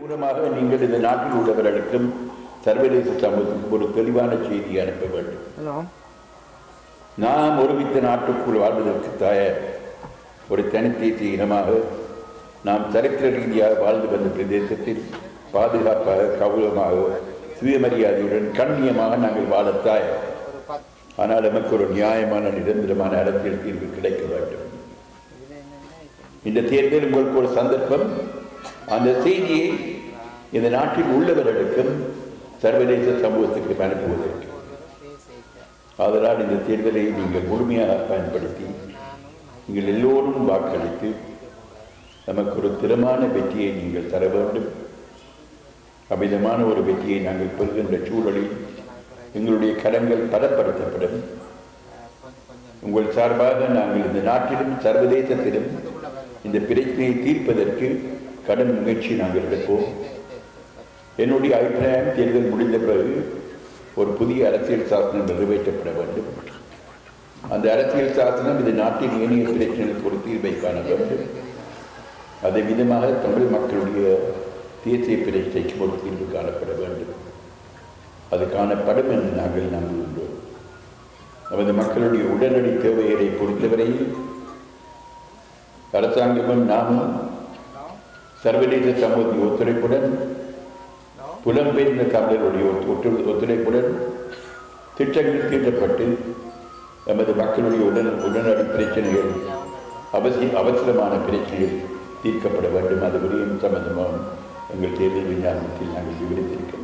மூலமாக நீங்கள் இந்த நாட்டில் உள்ளவர்களுக்கும் சர்வதேச சமூகத்துக்கும் ஒரு தெளிவான செய்தியை அனுப்ப வேண்டும் ஹலோ நாம் ஒருமித்த நாட்டுக்குள் வாழ்வதற்கு தயார் ஒரு தனித்தேசிய இனமாக நாம் சரித்திர ரீதியாக வாழ்ந்து வந்த பிரதேசத்தில் பாதுகாப்பாக கௌரவமாக சுயமரியாதையுடன் கண்ணியமாக நாங்கள் வாழ தயார் ஆனால் நமக்கு ஒரு நியாயமான நிரந்தரமான அரசியல் தீர்வு கிடைக்க வேண்டும் இந்த தேர்தல் உங்களுக்கு ஒரு சந்தர்ப்பம் அந்த செய்தியை இந்த நாட்டில் உள்ளவர்களுக்கும் சர்வதேச சமூகத்துக்கு அனுப்புவதற்கு ஆதலால் இந்த தேர்தலை நீங்கள் முழுமையாக பயன்படுத்தி நீங்கள் எல்லோரும் வாக்களித்து நமக்கு ஒரு திறமான வெற்றியை நீங்கள் தர வேண்டும் அமிதமான ஒரு வெற்றியை நாங்கள் பெறுகின்ற சூழலில் எங்களுடைய கரங்கள் பலப்படுத்தப்படும் உங்கள் சார்பாக நாங்கள் இந்த நாட்டிலும் சர்வதேசத்திலும் இந்த பிரச்சனையை தீர்ப்பதற்கு கடும் முயற்சி நாங்கள் எடுப்போம் என்னுடைய அபிப்பிராயம் தேர்தல் முடிந்த பிறகு ஒரு புதிய அரசியல் சாசனம் நிறைவேற்றப்பட வேண்டும் அந்த அரசியல் சாசனம் இந்த நாட்டின் ஏனைய பிரச்சனைகளுக்கு ஒரு தீர்வை காண வேண்டும் அதே விதமாக தமிழ் மக்களுடைய தேசிய பிரச்சனைக்கு ஒரு தீர்வு காணப்பட வேண்டும் அது காணப்படும் என்று நாங்கள் நம்புகின்றோம் நமது மக்களுடைய உடனடி தேவைகளை பொறுத்தவரையில் அரசாங்கமும் நாமும் சர்வதேச சமூகத்தின் ஒத்துழைப்புடன் புலம்பெயர்ந்த தமிழர்களுடைய ஒத்து ஒத்துழைப்புடன் திட்டங்கள் தீட்டப்பட்டு நமது மக்களுடைய உடன் உடனடி பிரச்சனைகள் அவசிய அவசரமான பிரச்சனைகள் தீர்க்கப்பட வேண்டும் அது விடயம் சம்பந்தமாக எங்கள் தேர்தல் விஞ்ஞானத்தில் நாங்கள் விவரித்திருக்கிறோம்